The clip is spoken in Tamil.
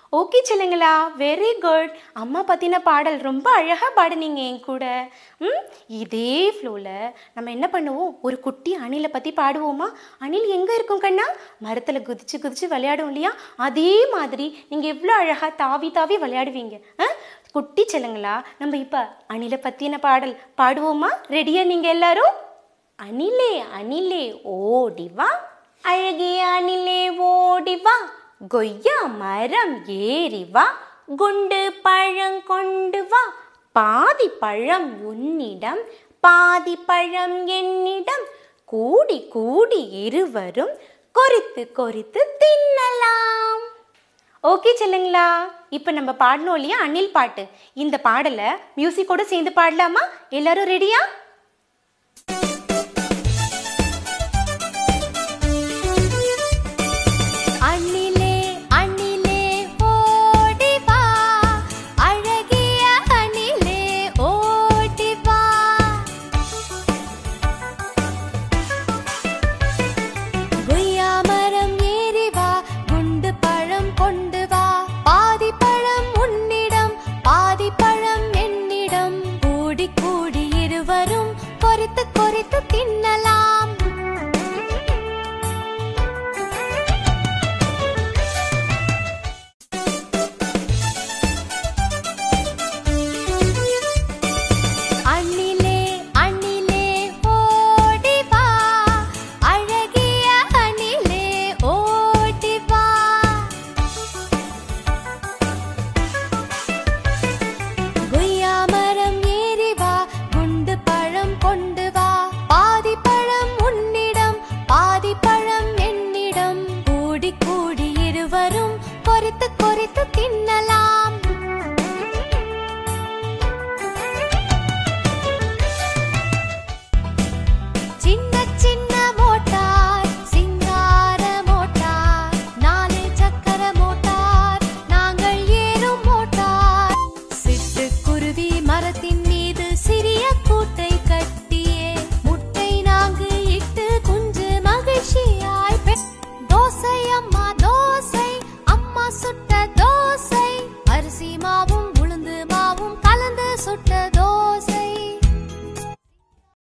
ஓகே செல்லுங்களா வெரி குட் அம்மா பற்றின பாடல் ரொம்ப அழகாக பாடுனீங்க என் கூட ம் இதே ஃப்ளோவில் நம்ம என்ன பண்ணுவோம் ஒரு குட்டி அணிலை பற்றி பாடுவோமா அணில் எங்கே இருக்கும் கண்ணா மரத்தில் குதிச்சு குதிச்சு விளையாடும் இல்லையா அதே மாதிரி நீங்கள் எவ்வளோ அழகாக தாவி தாவி விளையாடுவீங்க ஆ குட்டி செல்லுங்களா நம்ம இப்போ அணிலை பற்றின பாடல் பாடுவோமா ரெடியா நீங்கள் எல்லாரும் அணிலே அணிலே ஓடி வா அழகிய அணிலே ஓடி வா கொய்யா மரம் ஏறி வா குண்டு பழம் கொண்டு வா பாதி பழம் உன்னிடம் பாதி பழம் என்னிடம் கூடி கூடி இருவரும் கொறித்து கொறித்து தின்னலாம் ஓகே செல்லுங்களா இப்போ நம்ம பாடணும் இல்லையா அணில் பாட்டு இந்த பாடலை மியூசிக்கோட சேர்ந்து பாடலாமா எல்லாரும் ரெடியா